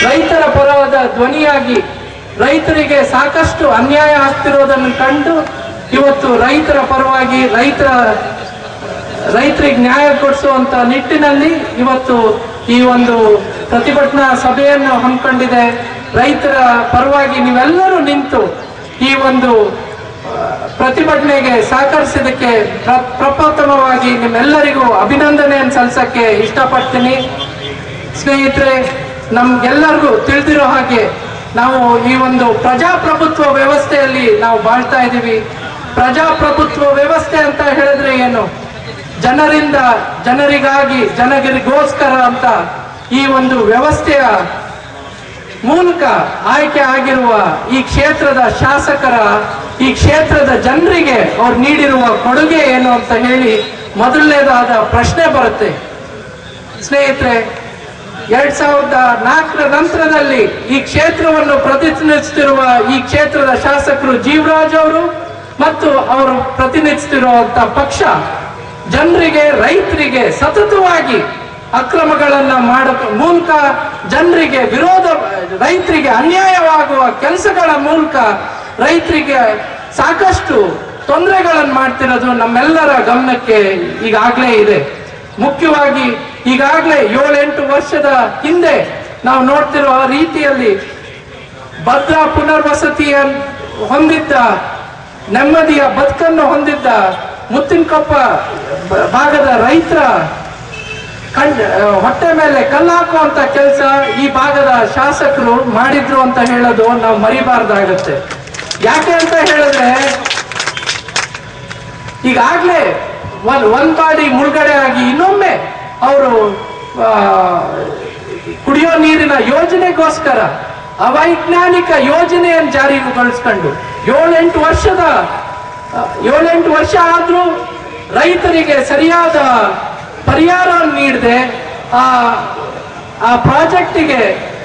ರೈತರ ಪರವಾದ ಧ್ವನಿಯಾಗಿ ರೈತರಿಗೆ ಸಾಕಷ್ಟು ಅನ್ಯಾಯ ಆಗ್ತಿರೋದನ್ನು ಕಂಡು ಇವತ್ತು ರೈತರ ಪರವಾಗಿ ರೈತರ ರೈತರಿಗೆ ನ್ಯಾಯ ಕೊಡಿಸುವಂತ ನಿಟ್ಟಿನಲ್ಲಿ ಇವತ್ತು ಈ ಒಂದು ಪ್ರತಿಭಟನಾ ಸಭೆಯನ್ನು ಹಮ್ಮಿಕೊಂಡಿದೆ ರೈತರ ಪರವಾಗಿ ನೀವೆಲ್ಲರೂ ನಿಂತು ಈ ಒಂದು ಆ, ಪ್ರತಿಭಟನೆಗೆ ಸಹಕರಿಸಿದ್ದಕ್ಕೆ ಪ್ರ- ಪ್ರಪ್ರಥಮವಾಗಿ ನಿಮ್ಮೆಲ್ಲರಿಗೂ ಅಭಿನಂದನೆಯನ್ನು ಸಲ್ಲಿಸಕ್ಕೆ ಇಷ್ಟಪಡ್ತೀನಿ ಸ್ನೇಹಿತರೆ ನಮ್ಗೆಲ್ಲರಿಗೂ ತಿಳಿದಿರೋ ಹಾಗೆ ನಾವು ಈ ಒಂದು ಪ್ರಜಾಪ್ರಭುತ್ವ ವ್ಯವಸ್ಥೆಯಲ್ಲಿ ನಾವು ಬಾಳ್ತಾ ಇದ್ದೀವಿ ಪ್ರಜಾಪ್ರಭುತ್ವ ವ್ಯವಸ್ಥೆ ಅಂತ ಹೇಳಿದ್ರೆ ಏನು ಜನರಿಂದ ಜನರಿಗಾಗಿ ಜನರಿಗೋಸ್ಕರ ಅಂತ ಈ ಒಂದು ವ್ಯವಸ್ಥೆಯ ಮೂಲಕ ಆಯ್ಕೆ ಆಗಿರುವ ಈ ಕ್ಷೇತ್ರದ ಶಾಸಕರ ಈ ಕ್ಷೇತ್ರದ ಜನರಿಗೆ ಅವ್ರು ನೀಡಿರುವ ಕೊಡುಗೆ ಏನು ಅಂತ ಹೇಳಿ ಮೊದಲನೇದಾದ ಪ್ರಶ್ನೆ ಬರುತ್ತೆ ಸ್ನೇಹಿತರೆ ಎರಡ್ ಸಾವಿರದ ನಾಲ್ಕರ ನಂತರದಲ್ಲಿ ಈ ಕ್ಷೇತ್ರವನ್ನು ಪ್ರತಿನಿಧಿಸುತ್ತಿರುವ ಈ ಕ್ಷೇತ್ರದ ಶಾಸಕರು ಜೀವರಾಜ್ ಅವರು ಮತ್ತು ಅವರು ಪ್ರತಿನಿಧಿಸುತ್ತಿರುವಂತ ಪಕ್ಷ ಜನರಿಗೆ ರೈತರಿಗೆ ಸತತವಾಗಿ ಅಕ್ರಮಗಳನ್ನ ಮಾಡ ಮೂಲಕ ಜನರಿಗೆ ವಿರೋಧ ರೈತರಿಗೆ ಅನ್ಯಾಯವಾಗುವ ಕೆಲಸಗಳ ಮೂಲಕ ರೈತರಿಗೆ ಸಾಕಷ್ಟು ತೊಂದರೆಗಳನ್ನು ಮಾಡ್ತಿರೋದು ನಮ್ಮೆಲ್ಲರ ಗಮನಕ್ಕೆ ಈಗಾಗಲೇ ಇದೆ ಮುಖ್ಯವಾಗಿ ಈಗಾಗಲೇ ಏಳೆಂಟು ವರ್ಷದ ಹಿಂದೆ ನಾವು ನೋಡ್ತಿರೋ ರೀತಿಯಲ್ಲಿ ಭದ್ರಾ ಪುನರ್ವಸತಿಯ ಹೊಂದಿದ್ದ ನೆಮ್ಮದಿಯ ಬದುಕನ್ನು ಹೊಂದಿದ್ದ ಮುತ್ತಿನಕೊಪ್ಪ ಬ- ಭಾಗದ ರೈತರ ಕಂಡ್ ಹೊಟ್ಟೆ ಮೇಲೆ ಕಲ್ಲು ಹಾಕುವಂತ ಕೆಲಸ ಈ ಭಾಗದ ಶಾಸಕರು ಮಾಡಿದ್ರು ಅಂತ ಹೇಳೋದು ನಾವು ಮರಿಬಾರ್ದಾಗತ್ತೆ ಯಾಕೆ ಅಂತ ಹೇಳಿದ್ರೆ ಈಗಾಗ್ಲೇ ಒಂದ್ ಒಂದ್ ಬಾಡಿ ಮುಳುಗಡೆ ಆಗಿ ಇನ್ನೊಮ್ಮೆ ಅವರು ಕುಡಿಯೋ ನೀರಿನ ಯೋಜನೆಗೋಸ್ಕರ ಅವೈಜ್ಞಾನಿಕ ಯೋಜನೆಯನ್ನು ಜಾರಿಗೊಳಿಸ್ಕೊಂಡು ಏಳೆಂಟು ವರ್ಷದ ಆ, ಏಳೆಂಟು ವರ್ಷ ಆದ್ರೂ ರೈತರಿಗೆ ಸರಿಯಾದ ಪರಿಹಾರವನ್ನು ನೀಡದೆ ಆ ಆ ಪ್ರಾಜೆಕ್ಟಿಗೆ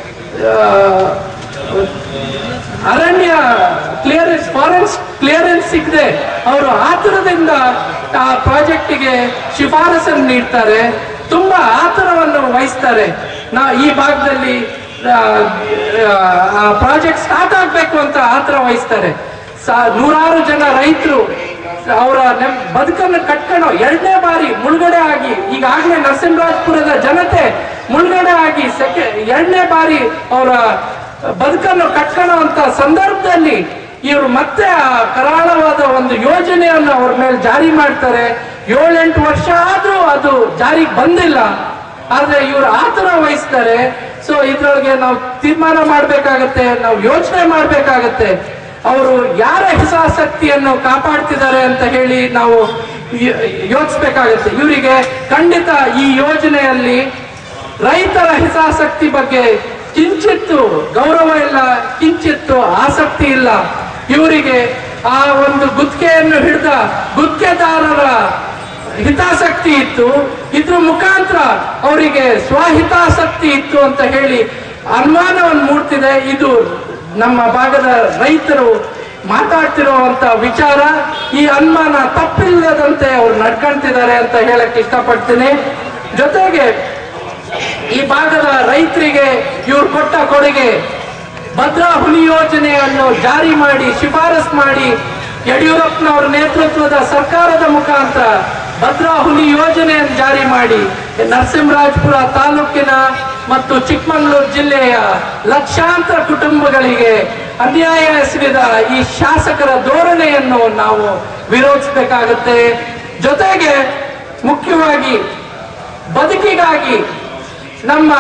ಅರಣ್ಯ ಕ್ಲಿಯರೆನ್ಸ್ ಫಾರೆಸ್ಟ್ ಕ್ಲಿಯರೆನ್ಸ್ ಸಿಗದೆ ಅವರು ಆತುರದಿಂದ ಆ ಪ್ರಾಜೆಕ್ಟಿಗೆ ಶಿಫಾರಸನ್ನು ನೀಡ್ತಾರೆ ತುಂಬಾ ಆತುರವನ್ನು ವಹಿಸ್ತಾರೆ ನಾ ಈ ಭಾಗದಲ್ಲಿ ಆ, ಆ ಪ್ರಾಜೆಕ್ಟ್ ಸ್ಟಾರ್ಟ್ ಆಗ್ಬೇಕು ಅಂತ ಆತರ ವಹಿಸ್ತಾರೆ ಸಾ- ನೂರಾರು ಜನ ರೈತರು ಅವರ ನೆಮ್- ಬದುಕನ್ನು ಕಟ್ಕೊಂಡು ಎರಡನೇ ಬಾರಿ ಮುಳುಗಡೆ ಆಗಿ ಈಗಾಗಲೇ ನರಸಿಂಹರಾಜಪುರದ ಜನತೆ ಮುಳುಗಡೆ ಆಗಿ ಸೆಕೆ ಎರಡನೇ ಬಾರಿ ಅವರ ಬದುಕನ್ನು ಕಟ್ಕೊಳ್ಳುವಂತ ಸಂದರ್ಭದಲ್ಲಿ ಇವರು ಮತ್ತೆ ಆ ಕರಾಳವಾದ ಒಂದು ಯೋಜನೆಯನ್ನು ಅವ್ರ ಮೇಲೆ ಜಾರಿ ಮಾಡ್ತಾರೆ ಏಳೆಂಟು ವರ್ಷ ಆದ್ರೂ ಅದು ಜಾರಿಗೆ ಬಂದಿಲ್ಲ ಆದ್ರೆ ಇವರು ಆತರ ವಹಿಸ್ತಾರೆ ಸೊ ಇದ್ರೊಳಗೆ ನಾವು ತೀರ್ಮಾನ ಮಾಡ್ಬೇಕಾಗತ್ತೆ ನಾವು ಯೋಚನೆ ಮಾಡ್ಬೇಕಾಗತ್ತೆ ಅವರು ಯಾರ ಹಿತಾಸಕ್ತಿಯನ್ನು ಕಾಪಾಡ್ತಿದ್ದಾರೆ ಅಂತ ಹೇಳಿ ನಾವು ಯೋ- ಯೋಚಿಸ್ಬೇಕಾಗತ್ತೆ ಇವರಿಗೆ ಖಂಡಿತ ಈ ಯೋಜನೆಯಲ್ಲಿ ರೈತರ ಹಿತಾಸಕ್ತಿ ಬಗ್ಗೆ ಕಿಂಚಿತ್ತು ಗೌರವ ಇಲ್ಲ ಕಿಂಚಿತ್ತು ಆಸಕ್ತಿ ಇಲ್ಲ ಇವರಿಗೆ ಆ ಒಂದು ಗುತ್ತಿಗೆಯನ್ನು ಹಿಡಿದ ಗುತ್ತಿಗೆದಾರರ ಹಿತಾಸಕ್ತಿ ಇತ್ತು ಇದ್ರ ಮುಖಾಂತರ ಅವರಿಗೆ ಸ್ವಹಿತಾಸಕ್ತಿ ಇತ್ತು ಅಂತ ಹೇಳಿ ಅನುಮಾನವನ್ನು ಮೂಡ್ತಿದೆ ಇದು ನಮ್ಮ ಭಾಗದ ರೈತರು ಮಾತಾಡ್ತಿರುವಂತ ವಿಚಾರ ಈ ಅನುಮಾನ ತಪ್ಪಿಲ್ಲದಂತೆ ಅವ್ರು ನಡ್ಕೊಂತಿದ್ದಾರೆ ಅಂತ ಹೇಳಕ್ ಇಷ್ಟಪಡ್ತೀನಿ ಜೊತೆಗೆ ಈ ಭಾಗದ ರೈತರಿಗೆ ಇವ್ರು ಕೊಟ್ಟ ಕೊಡುಗೆ ಭದ್ರಾ ಹುಲಿ ಯೋಜನೆಯನ್ನು ಜಾರಿ ಮಾಡಿ ಶಿಫಾರಸ್ ಮಾಡಿ ಯಡಿಯೂರಪ್ಪನವರ ನೇತೃತ್ವದ ಸರ್ಕಾರದ ಮುಖಾಂತರ ಭದ್ರಾ ಹುಲಿ ಯೋಜನೆಯನ್ನು ಜಾರಿ ಮಾಡಿ ನರಸಿಂಹರಾಜಪುರ ತಾಲೂಕಿನ ಮತ್ತು ಚಿಕ್ಕಮಗಳೂರು ಜಿಲ್ಲೆಯ ಲಕ್ಷಾಂತರ ಕುಟುಂಬಗಳಿಗೆ ಅನ್ಯಾಯ ಎಸಗಿದ ಈ ಶಾಸಕರ ಧೋರಣೆಯನ್ನು ನಾವು ವಿರೋಧಿಸಬೇಕಾಗುತ್ತೆ ಜೊತೆಗೆ ಮುಖ್ಯವಾಗಿ ಬದುಕಿಗಾಗಿ ನಮ್ಮ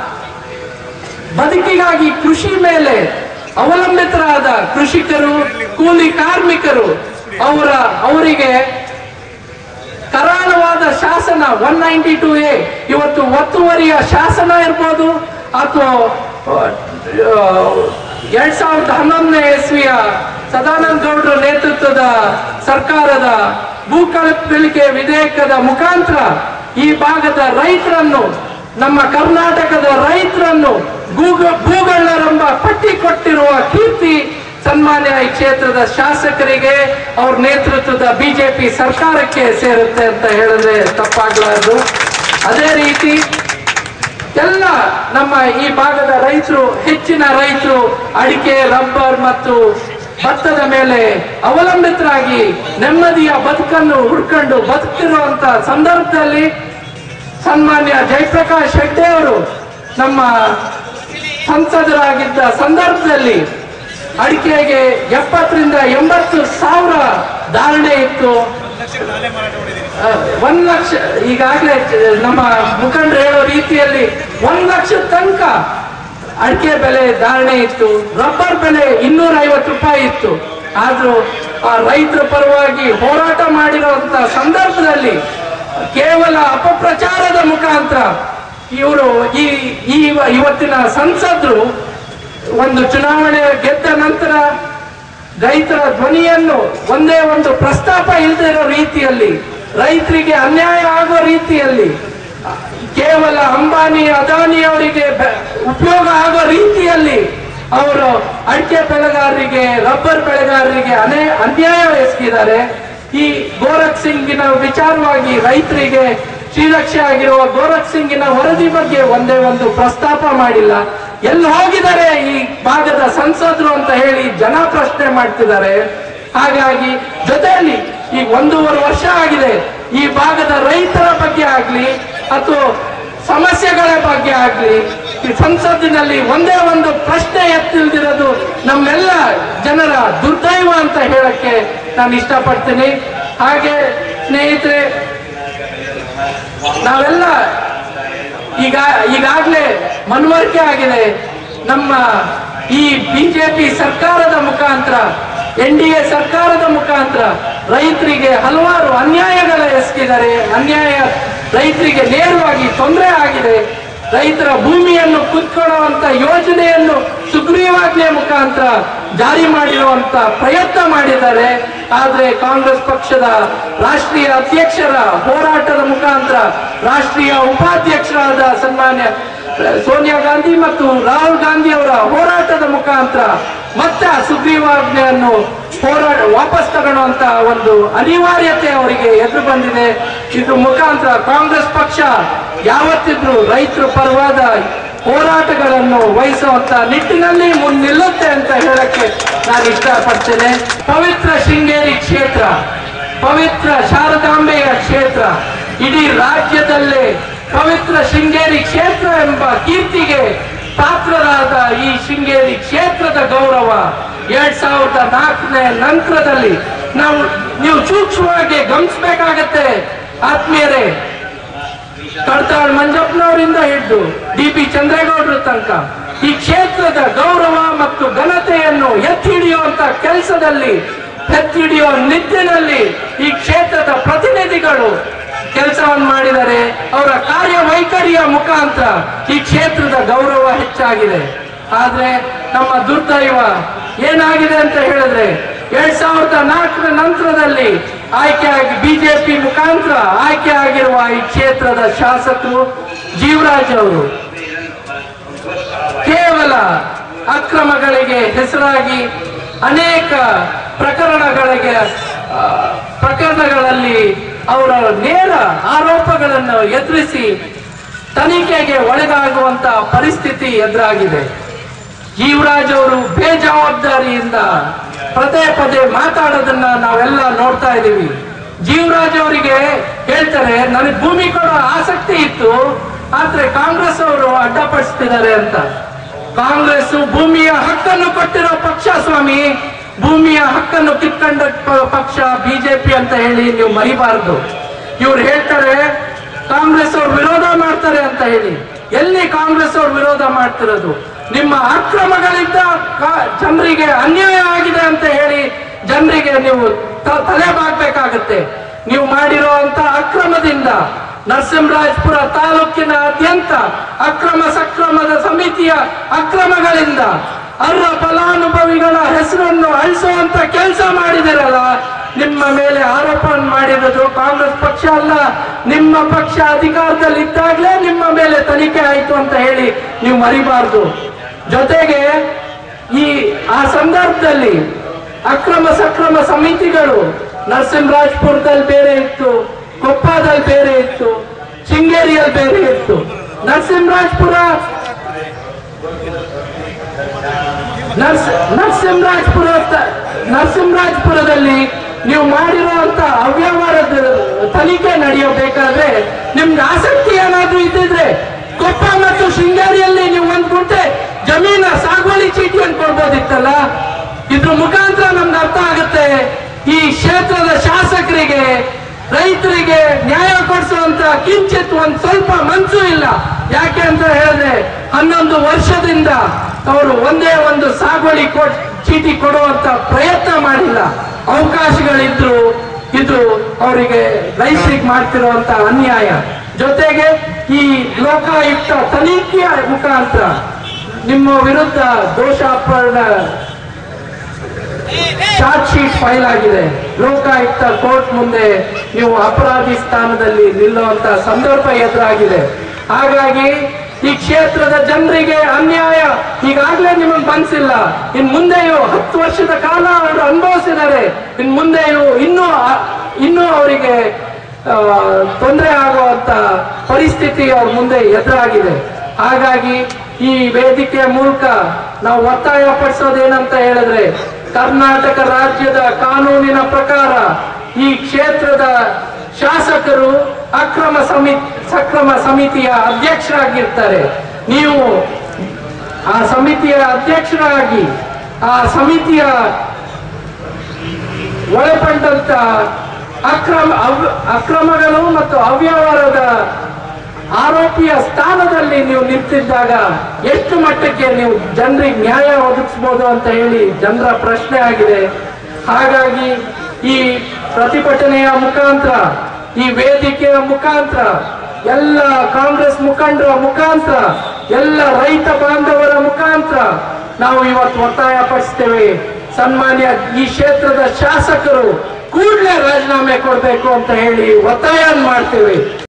ಬದುಕಿಗಾಗಿ ಕೃಷಿ ಮೇಲೆ ಅವಲಂಬಿತರಾದ ಕೃಷಿಕರು ಕೂಲಿ ಕಾರ್ಮಿಕರು ಅವರ ಅವರಿಗೆ ಕರಾಳವಾದ ಶಾಸನ ಒನ್ ನೈಂಟಿ ಟು ಎ ಇವತ್ತು ಒತ್ತುವರಿಯ ಶಾಸನ ಇರ್ಬೋದು ಅಥವಾ ಎರಡ್ ಸಾವಿರದ ಹನ್ನೊಂದನೇ ಇಸ್ವಿಯ ಸದಾನಂದ ಗೌಡರ ನೇತೃತ್ವದ ಸರ್ಕಾರದ ಭೂ ಕಳಪಳಿಕೆ ವಿಧೇಯಕದ ಮುಖಾಂತರ ಈ ಭಾಗದ ರೈತರನ್ನು ನಮ್ಮ ಕರ್ನಾಟಕದ ರೈತರನ್ನು ಗೂಗ ಭೂಗಳ್ಳರೆಂಬ ಪಟ್ಟಿ ಕೊಟ್ಟಿರುವ ಕೀರ್ತಿ ಸನ್ಮಾನ್ಯ ಈ ಕ್ಷೇತ್ರದ ಶಾಸಕರಿಗೆ ಅವ್ರ ನೇತೃತ್ವದ ಬಿಜೆಪಿ ಸರ್ಕಾರಕ್ಕೆ ಸೇರುತ್ತೆ ಅಂತ ಹೇಳಿದ್ರೆ ತಪ್ಪಾಗಲಾರದು ಅದೇ ರೀತಿ ಎಲ್ಲ ನಮ್ಮ ಈ ಭಾಗದ ರೈತರು ಹೆಚ್ಚಿನ ರೈತರು ಅಡಿಕೆ ರಬ್ಬರ್ ಮತ್ತು ಭತ್ತದ ಮೇಲೆ ಅವಲಂಬಿತರಾಗಿ ನೆಮ್ಮದಿಯ ಬದುಕನ್ನು ಹುಡ್ಕೊಂಡು ಬದುಕಿರುವಂತ ಸಂದರ್ಭದಲ್ಲಿ ಸನ್ಮಾನ್ಯ ಜಯಪ್ರಕಾಶ್ ಹೆಗ್ಡೆ ಅವರು ನಮ್ಮ ಸಂಸದರಾಗಿದ್ದ ಸಂದರ್ಭದಲ್ಲಿ ಅಡಿಕೆಗೆ ಎಪ್ಪತ್ತರಿಂದ ಎಂಬತ್ತು ಸಾವಿರ ಧಾರಣೆ ಇತ್ತು ಆ, ಒಂದ್ ಲಕ್ಷ ಈಗಾಗಲೇ ನಮ್ಮ ಮುಖಂಡರು ಹೇಳೋ ರೀತಿಯಲ್ಲಿ ಒಂದ್ ಲಕ್ಷ ತನಕ ಅಡಿಕೆ ಬೆಲೆ ಧಾರಣೆ ಇತ್ತು ರಬ್ಬರ್ ಬೆಲೆ ಇನ್ನೂರ ಐವತ್ತು ರೂಪಾಯಿ ಇತ್ತು ಆದ್ರೂ ಆ ರೈತರ ಪರವಾಗಿ ಹೋರಾಟ ಮಾಡಿರುವಂತ ಸಂದರ್ಭದಲ್ಲಿ ಕೇವಲ ಅಪಪ್ರಚಾರದ ಮುಖಾಂತರ ಇವರು ಈ ಈ ಇವತ್ತಿನ ಸಂಸದರು ಒಂದು ಚುನಾವಣೆ ಗೆದ್ದ ನಂತರ ರೈತರ ಧ್ವನಿಯನ್ನು ಒಂದೇ ಒಂದು ಪ್ರಸ್ತಾಪ ಇಲ್ಲದೆ ಇರೋ ರೀತಿಯಲ್ಲಿ ರೈತರಿಗೆ ಅನ್ಯಾಯ ಆಗೋ ರೀತಿಯಲ್ಲಿ ಕೇವಲ ಅಂಬಾನಿ ಅದಾನಿ ಅವರಿಗೆ ಬೆ- ಉಪಯೋಗ ಆಗೋ ರೀತಿಯಲ್ಲಿ ಅವರು ಅಡಿಕೆ ಬೆಳೆಗಾರರಿಗೆ ರಬ್ಬರ್ ಬೆಳೆಗಾರರಿಗೆ ಅನೇ ಅನ್ಯಾಯ ಎಸಗಿದ್ದಾರೆ ಈ ಗೋರಖ್ ಸಿಂಗಿನ ವಿಚಾರವಾಗಿ ರೈತರಿಗೆ ಶ್ರೀರಕ್ಷೆ ಆಗಿರುವ ಗೋರಖ್ ಸಿಂಗಿನ ವರದಿ ಬಗ್ಗೆ ಒಂದೇ ಒಂದು ಪ್ರಸ್ತಾಪ ಮಾಡಿಲ್ಲ ಎಲ್ಲಿ ಹೋಗಿದ್ದಾರೆ ಈ ಭಾಗದ ಸಂಸದರು ಅಂತ ಹೇಳಿ ಜನ ಪ್ರಶ್ನೆ ಮಾಡ್ತಿದ್ದಾರೆ ಹಾಗಾಗಿ ಜೊತೆಯಲ್ಲಿ ಈ ಒಂದೂವರೆ ವರ್ಷ ಆಗಿದೆ ಈ ಭಾಗದ ರೈತರ ಬಗ್ಗೆ ಆಗ್ಲಿ ಅಥವಾ ಸಮಸ್ಯೆಗಳ ಬಗ್ಗೆ ಆಗ್ಲಿ ಈ ಸಂಸತ್ತಿನಲ್ಲಿ ಒಂದೇ ಒಂದು ಪ್ರಶ್ನೆ ಎತ್ತಿಲ್ದಿರೋದು ನಮ್ಮೆಲ್ಲ ಜನರ ದುರ್ದೈವ ಅಂತ ಹೇಳಕ್ಕೆ ನಾನು ಇಷ್ಟಪಡ್ತೀನಿ ಹಾಗೆ ಸ್ನೇಹಿತರೆ ನಾವೆಲ್ಲ ಈಗ ಈಗಾಗಲೇ ಮನವರಿಕೆ ಆಗಿದೆ ನಮ್ಮ ಈ ಬಿಜೆಪಿ ಸರ್ಕಾರದ ಮುಖಾಂತರ ಎನ್ ಡಿ ಎ ಸರ್ಕಾರದ ಮುಖಾಂತರ ರೈತರಿಗೆ ಹಲವಾರು ಅನ್ಯಾಯಗಳ ಎಸಗಿದ್ದಾರೆ ಅನ್ಯಾಯ ರೈತರಿಗೆ ನೇರವಾಗಿ ತೊಂದರೆ ಆಗಿದೆ ರೈತರ ಭೂಮಿಯನ್ನು ಕುತ್ಕೊಳ್ಳುವಂತ ಯೋಜನೆಯನ್ನು ಸುಗ್ರೀವಾಜ್ಞೆ ಮುಖಾಂತರ ಜಾರಿ ಮಾಡಿರುವಂತ ಪ್ರಯತ್ನ ಮಾಡಿದ್ದಾರೆ ಆದ್ರೆ ಕಾಂಗ್ರೆಸ್ ಪಕ್ಷದ ರಾಷ್ಟ್ರೀಯ ಅಧ್ಯಕ್ಷರ ಹೋರಾಟದ ಮುಖಾಂತರ ರಾಷ್ಟ್ರೀಯ ಉಪಾಧ್ಯಕ್ಷರಾದ ಸನ್ಮಾನ್ಯ ಸೋನಿಯಾ ಗಾಂಧಿ ಮತ್ತು ರಾಹುಲ್ ಗಾಂಧಿ ಅವರ ಹೋರಾಟದ ಮುಖಾಂತರ ಮತ್ತೆ ಆ ಸುಗ್ರೀವಾಜ್ಞೆಯನ್ನು ಹೋರಾಟ ವಾಪಸ್ ತಗೊಳ್ಳುವಂತ ಒಂದು ಅನಿವಾರ್ಯತೆ ಅವರಿಗೆ ಎದುರು ಬಂದಿದೆ ಇದ್ರ ಮುಖಾಂತರ ಕಾಂಗ್ರೆಸ್ ಪಕ್ಷ ಯಾವತ್ತಿದ್ರು ರೈತರ ಪರವಾದ ಹೋರಾಟಗಳನ್ನು ವಹಿಸುವಂತ ನಿಟ್ಟಿನಲ್ಲಿ ಮುನ್ನಿಲ್ಲುತ್ತೆ ಅಂತ ಹೇಳಕ್ಕೆ ನಾನು ಇಷ್ಟಪಡ್ತೇನೆ ಪವಿತ್ರ ಶೃಂಗೇರಿ ಕ್ಷೇತ್ರ ಪವಿತ್ರ ಶಾರದಾಂಬೆಯ ಕ್ಷೇತ್ರ ಇಡೀ ರಾಜ್ಯದಲ್ಲೇ ಪವಿತ್ರ ಶೃಂಗೇರಿ ಕ್ಷೇತ್ರ ಎಂಬ ಕೀರ್ತಿಗೆ ಪಾತ್ರರಾದ ಈ ಶೃಂಗೇರಿ ಕ್ಷೇತ್ರದ ಗೌರವ ಎರಡ್ ಸಾವಿರದ ನಾಲ್ಕನೇ ನಂತರದಲ್ಲಿ ನಾವು ನೀವು ಸೂಕ್ಷ್ಮವಾಗಿ ಗಮನಿಸಬೇಕಾಗತ್ತೆ ಆತ್ಮೀಯರೇ ಕಡ್ತಾಳ್ ಮಂಜಪ್ಪನವರಿಂದ ಹಿಡಿದು ಡಿ ಪಿ ಚಂದ್ರೇಗೌಡರ ತನಕ ಈ ಕ್ಷೇತ್ರದ ಗೌರವ ಮತ್ತು ಘನತೆಯನ್ನು ಎತ್ತಿ ಹಿಡಿಯುವಂತ ಕೆಲಸದಲ್ಲಿ ಎತ್ತಿ ಹಿಡಿಯುವ ನಿಟ್ಟಿನಲ್ಲಿ ಈ ಕ್ಷೇತ್ರದ ಪ್ರತಿನಿಧಿಗಳು ಕೆಲಸವನ್ನು ಮಾಡಿದರೆ ಅವರ ಕಾರ್ಯವೈಖರಿಯ ಮುಖಾಂತರ ಈ ಕ್ಷೇತ್ರದ ಗೌರವ ಹೆಚ್ಚಾಗಿದೆ ಆದ್ರೆ ನಮ್ಮ ದುರ್ದೈವ ಏನಾಗಿದೆ ಅಂತ ಹೇಳಿದ್ರೆ ಎರಡ್ ಸಾವಿರದ ನಾಲ್ಕರ ನಂತರದಲ್ಲಿ ಆಯ್ಕೆಯಾಗಿ ಬಿಜೆಪಿ ಮುಖಾಂತರ ಆಯ್ಕೆ ಆಗಿರುವ ಈ ಕ್ಷೇತ್ರದ ಶಾಸಕರು ಜೀವರಾಜ್ ಅವರು ಕೇವಲ ಅಕ್ರಮಗಳಿಗೆ ಹೆಸರಾಗಿ ಅನೇಕ ಪ್ರಕರಣಗಳಿಗೆ ಆ, ಪ್ರಕರಣಗಳಲ್ಲಿ ಅವರ ನೇರ ಆರೋಪಗಳನ್ನು ಎದುರಿಸಿ ತನಿಖೆಗೆ ಒಳಗಾಗುವಂತ ಪರಿಸ್ಥಿತಿ ಎದುರಾಗಿದೆ ಜೀವರಾಜ್ ಅವರು ಬೇಜವಾಬ್ದಾರಿಯಿಂದ ಪದೇ ಪದೇ ಮಾತಾಡೋದನ್ನ ನಾವೆಲ್ಲ ನೋಡ್ತಾ ಇದ್ದೀವಿ ಜೀವರಾಜ್ ಅವರಿಗೆ ಹೇಳ್ತಾರೆ ನನಗೆ ಭೂಮಿ ಕೊಡೋ ಆಸಕ್ತಿ ಇತ್ತು ಆದ್ರೆ ಕಾಂಗ್ರೆಸ್ ಅವರು ಅಡ್ಡಪಡಿಸ್ತಿದ್ದಾರೆ ಅಂತ ಕಾಂಗ್ರೆಸ್ ಭೂಮಿಯ ಹಕ್ಕನ್ನು ಕೊಟ್ಟಿರೋ ಪಕ್ಷ ಸ್ವಾಮಿ ಭೂಮಿಯ ಹಕ್ಕನ್ನು ಕಿತ್ಕೊಂಡ ಪ- ಪಕ್ಷ ಬಿಜೆಪಿ ಅಂತ ಹೇಳಿ ನೀವು ಮರಿಬಾರದು ಇವ್ರು ಹೇಳ್ತಾರೆ ಕಾಂಗ್ರೆಸ್ ಅವ್ರು ವಿರೋಧ ಮಾಡ್ತಾರೆ ಅಂತ ಹೇಳಿ ಎಲ್ಲಿ ಕಾಂಗ್ರೆಸ್ ಅವ್ರು ವಿರೋಧ ಮಾಡ್ತಿರೋದು ನಿಮ್ಮ ಅಕ್ರಮಗಳಿಂದ ಕಾ- ಜನರಿಗೆ ಅನ್ಯಾಯ ಆಗಿದೆ ಅಂತ ಹೇಳಿ ಜನರಿಗೆ ನೀವು ತ- ತಲೆ ಬಾಗ್ಬೇಕಾಗತ್ತೆ ನೀವು ಮಾಡಿರುವಂತ ಅಕ್ರಮದಿಂದ ನರಸಿಂಹರಾಜಪುರ ತಾಲೂಕಿನಾದ್ಯಂತ ಅಕ್ರಮ ಸಕ್ರಮದ ಸಮಿತಿಯ ಅಕ್ರಮಗಳಿಂದ ಅರ್ಹ ಫಲಾನುಭವಿಗಳ ಹೆಸರನ್ನು ಅಳಿಸುವಂತ ಕೆಲಸ ಮಾಡಿದಿರಲ್ಲ ನಿಮ್ಮ ಮೇಲೆ ಆರೋಪ ಮಾಡಿರೋದು ಕಾಂಗ್ರೆಸ್ ಪಕ್ಷ ಅಲ್ಲ ನಿಮ್ಮ ಪಕ್ಷ ಅಧಿಕಾರದಲ್ಲಿ ಇದ್ದಾಗಲೇ ನಿಮ್ಮ ಮೇಲೆ ತನಿಖೆ ಆಯ್ತು ಅಂತ ಹೇಳಿ ನೀವು ಮರಿಬಾರ್ದು ಜೊತೆಗೆ ಈ ಆ ಸಂದರ್ಭದಲ್ಲಿ ಅಕ್ರಮ ಸಕ್ರಮ ಸಮಿತಿಗಳು ನರಸಿಂಹರಾಜಪುರದಲ್ಲಿ ಬೇರೆ ಇತ್ತು ಕೊಪ್ಪದಲ್ಲಿ ಬೇರೆ ಇತ್ತು ಶೃಂಗೇರಿಯಲ್ಲಿ ಬೇರೆ ಇತ್ತು ನರಸಿಂಹರಾಜಪುರ ನರ್ಸ ನರಸಿಂಹರಾಜಪುರ ನರಸಿಂಹರಾಜಪುರದಲ್ಲಿ ನೀವು ಮಾಡಿರುವಂತ ಅವ್ಯವಹಾರದ ತನಿಖೆ ನಡೆಯಬೇಕಾದ್ರೆ ನಿಮ್ಗೆ ಆಸಕ್ತಿ ಏನಾದ್ರೂ ಇದ್ದಿದ್ರೆ ಕೊಪ್ಪ ಮತ್ತು ಶೃಂಗೇರಿಯಲ್ಲಿ ನೀವು ಒಂದ್ ಗುಂಟೆ ಜಮೀನ ಸಾಗುವಳಿ ಚೀಟಿಯನ್ನು ಕೊಡ್ಬೋದಿತ್ತಲ್ಲ ಇದ್ರ ಮುಖಾಂತರ ನಮ್ಗೆ ಅರ್ಥ ಆಗುತ್ತೆ ಈ ಕ್ಷೇತ್ರದ ಶಾಸಕರಿಗೆ ರೈತರಿಗೆ ನ್ಯಾಯ ಕೊಡಿಸುವಂತ ಕಿಂಚಿತ್ ಒಂದ್ ಸ್ವಲ್ಪ ಮನ್ಸು ಇಲ್ಲ ಯಾಕೆ ಅಂತ ಹೇಳಿದ್ರೆ ಹನ್ನೊಂದು ವರ್ಷದಿಂದ ಅವರು ಒಂದೇ ಒಂದು ಸಾಗುವಳಿ ಕೊಟ್ ಚೀಟಿ ಕೊಡುವಂತ ಪ್ರಯತ್ನ ಮಾಡಿಲ್ಲ ಅವಕಾಶಗಳಿದ್ರು ಇದು ಅವರಿಗೆ ರೈತರಿಗೆ ಮಾಡ್ತಿರುವಂತ ಅನ್ಯಾಯ ಜೊತೆಗೆ ಈ ಲೋಕಾಯುಕ್ತ ತನಿಖೆಯ ಮುಖಾಂತರ ನಿಮ್ಮ ವಿರುದ್ಧ ದೋಷಾಪರಣ ಚಾರ್ಜ್ ಶೀಟ್ ಫೈಲ್ ಆಗಿದೆ ಲೋಕಾಯುಕ್ತ ಕೋರ್ಟ್ ಮುಂದೆ ನೀವು ಅಪರಾಧಿ ಸ್ಥಾನದಲ್ಲಿ ನಿಲ್ಲುವಂತ ಸಂದರ್ಭ ಎದುರಾಗಿದೆ ಹಾಗಾಗಿ ಈ ಕ್ಷೇತ್ರದ ಜನರಿಗೆ ಅನ್ಯಾಯ ಈಗಾಗಲೇ ನಿಮಗೆ ಮನ್ಸಿಲ್ಲ ಇನ್ ಮುಂದೆಯೂ ಹತ್ತು ವರ್ಷದ ಕಾಲ ಅವರು ಅನುಭವಿಸಿದ್ದಾರೆ ಇನ್ ಮುಂದೆಯೂ ಇನ್ನೂ ಆ- ಇನ್ನೂ ಅವರಿಗೆ ತೊಂದರೆ ಆಗುವಂತ ಪರಿಸ್ಥಿತಿ ಅವ್ರ ಮುಂದೆ ಎದುರಾಗಿದೆ ಹಾಗಾಗಿ ಈ ವೇದಿಕೆಯ ಮೂಲಕ ನಾವು ಒತ್ತಾಯ ಪಡಿಸೋದೇನಂತ ಹೇಳಿದ್ರೆ ಕರ್ನಾಟಕ ರಾಜ್ಯದ ಕಾನೂನಿನ ಪ್ರಕಾರ ಈ ಕ್ಷೇತ್ರದ ಶಾಸಕರು ಅಕ್ರಮ ಸಮಿತಿ ಸಕ್ರಮ ಸಮಿತಿಯ ಅಧ್ಯಕ್ಷರಾಗಿರ್ತಾರೆ ನೀವು ಆ ಸಮಿತಿಯ ಅಧ್ಯಕ್ಷರಾಗಿ ಆ ಸಮಿತಿಯ ಒಳಪಟ್ಟಂತ ಅಕ್ರಮ ಅವ್- ಅಕ್ರಮಗಳು ಮತ್ತು ಅವ್ಯವಹಾರದ ಆರೋಪಿಯ ಸ್ಥಾನದಲ್ಲಿ ನೀವು ನಿಂತಿದ್ದಾಗ ಎಷ್ಟು ಮಟ್ಟಕ್ಕೆ ನೀವು ಜನರಿಗೆ ನ್ಯಾಯ ಒದಗಿಸ್ಬೋದು ಅಂತ ಹೇಳಿ ಜನರ ಪ್ರಶ್ನೆ ಆಗಿದೆ ಹಾಗಾಗಿ ಈ ಪ್ರತಿಭಟನೆಯ ಮುಖಾಂತರ ಈ ವೇದಿಕೆಯ ಮುಖಾಂತರ ಎಲ್ಲ ಕಾಂಗ್ರೆಸ್ ಮುಖಂಡರ ಮುಖಾಂತರ ಎಲ್ಲ ರೈತ ಬಾಂಧವರ ಮುಖಾಂತರ ನಾವು ಇವತ್ತು ಒತ್ತಾಯ ಪಡಿಸ್ತೇವೆ ಸನ್ಮಾನ್ಯ ಈ ಕ್ಷೇತ್ರದ ಶಾಸಕರು ಕೂಡಲೇ ರಾಜೀನಾಮೆ ಕೊಡಬೇಕು ಅಂತ ಹೇಳಿ ಒತ್ತಾಯ ಮಾಡ್ತೇವೆ